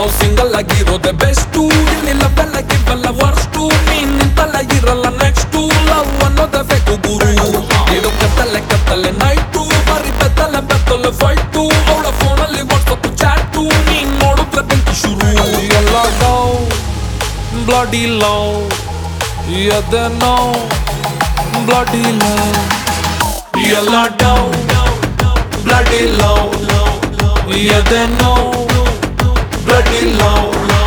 ನಾವು ಸಿಂಗಲ್ ಆಗಿರೋದೆ ಬೆಸ್ಟ್ ಇಲ್ಲಿ ಲವೆಲ್ಲ ಗಿವೆಲ್ಲ ವರ್ಸ್ಟು ನೀನ್ ನಿಂತಲ್ಲ ಇರಲ್ಲ ನೆಕ್ಸ್ಟ್ ಲವ್ ಅನ್ನೋದೇ ಬೇಕು ಗುರು ಇದು ಕತ್ತಲೆ ಕತ್ತಲೆ ನೈಟು ಬರೀ ಬೆತ್ತಲೆ ಬೆತ್ತಲೆ ಫೈಟು ಅವಳ ಫೋನಲ್ಲಿ ವಾಟ್ಸಪ್ ಚಾಟು ನೀನ್ ನೋಡಿದ್ರೆ ಬೆಂಕಿ ಶುರು ಎಲ್ಲ ಡೌ ಬ್ಲಡಿ ಲವ್ ಎದೆ ನೋವು ಬ್ಲಡಿ ಲವ್ ಎಲ್ಲ ಡೌ ಬ್ಲಡಿ ಲವ್ ಎದೆ ನೋವು bloody love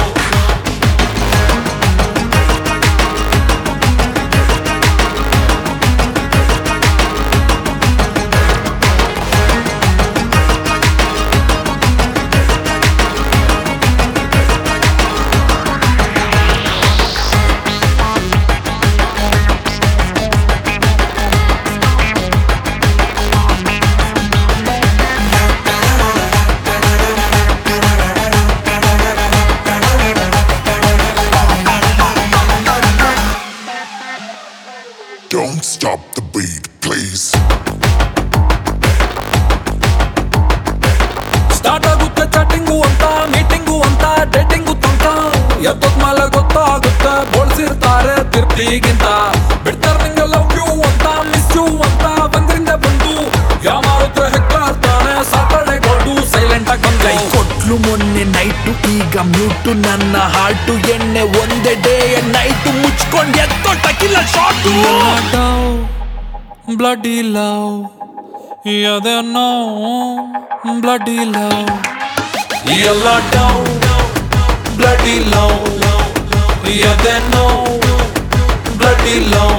Don't stop the beat, please. Start ಆಗುತ್ತೆ ಚಾಟಿಂಗು ಅಂತ ಮೀಟಿಂಗು ಅಂತ ಡೇಟಿಂಗು ತನಕ ಎದ್ದೊತ್ ಮೇಲೆ ಗೊತ್ತಾಗುತ್ತೆ ಬೋಳ್ಸಿರ್ತಾರೆ ತಿರ್ಪಿಗಿಂತ ಬಿಡ್ತಾರ ನಿಂಗೆ ಲವ್ ಯು ಅಂತ ಮಿಸ್ ಯು ಅಂತ ಬಂದ್ರಿಂದ ಬಂದು ಯಾಮಾರುದ್ರೆ ಹೆಕ್ಕಾಡ್ತಾನೆ ಸಾಕಳೆ ಕೊಡು ಸೈಲೆಂಟ್ ಆಗಿ ಬಂದ್ರೆ ಕೊಟ್ಲು ಮೊನ್ನೆ ನೈಟು ಈಗ ಮ್ಯೂಟು ನನ್ನ ಹಾರ್ಟು ಎಣ್ಣೆ ಒಂದೇ ಡೇ ನೈಟು ಮುಚ್ಕೊಂಡ್ ಎತ್ತೊಟ್ಟಕಿಲ್ಲ ಶಾರ್ಟು ಬ್ಲಡಿ ಲವ್ ಎದೆ ನೋ ಬ್ಲಡಿ ಲವ್ ಎಲ್ಲ ಡೌ ಬ್ಲಡಿ ಲವ್ ಎದೆ ನೋ ಬ್ಲಡಿ ಲವ್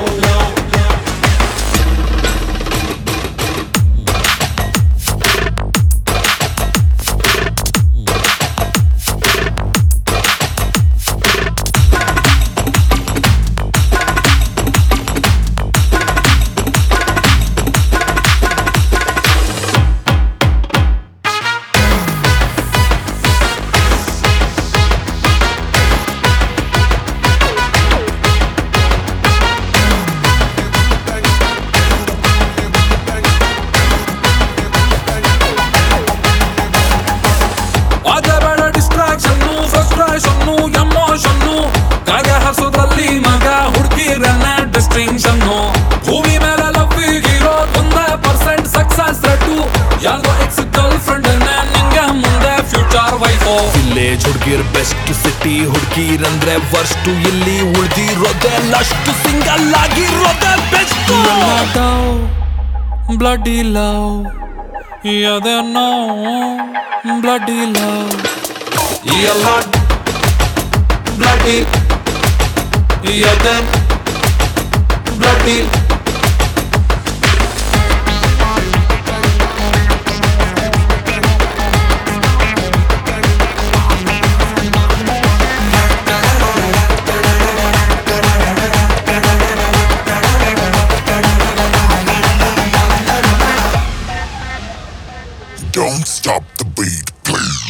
ಆಗಬೇಡ ಡಿಸ್ಟ್ರಾಕ್ಷನ್ನು ಫ್ರಸ್ಟ್ರೇಷನ್ನು ಎಮೋಷನ್ನು ಕಾಗ ಹರ್ಸೋದ್ರಲ್ಲಿ ಮಗ ಹುಡುಗಿರನ್ನ ಡಿಸ್ಟಿಂಕ್ಷನ್ನು ಭೂಮಿ ಮೇಲೆ ಲವ್ ಇರೋ ಒಂದೇ ಪರ್ಸೆಂಟ್ ಸಕ್ಸಸ್ ರೇಟು ಯಾರ್ದೋ ಎಕ್ಸ್ ಗರ್ಲ್ ಫ್ರೆಂಡ್ ನಿಂಗೆ ಮುಂದೆ ಫ್ಯೂಚರ್ ವೈಫು ವಿಲೇಜ್ ಹುಡ್ಗಿರ್ ಬೆಸ್ಟ್ ಸಿಟಿ ಹುಡ್ಗಿರಂದ್ರೆ ವರ್ಸ್ಟ್ ಇಲ್ಲಿ ಉಳ್ದಿರೋದೆ ಲಷ್ಟು ಸಿಂಗಲ್ ಆಗಿರೋದೆ ಬೆಸ್ಟ್ ಬ್ಲಡಿ ಲವ್ ಎದೆ ನೋ ಬ್ಲಡಿ ಲವ್ ಎಲ್ಲ ಬ್ಲಡಿ ಎದೆ bloody Don't stop the beat, please.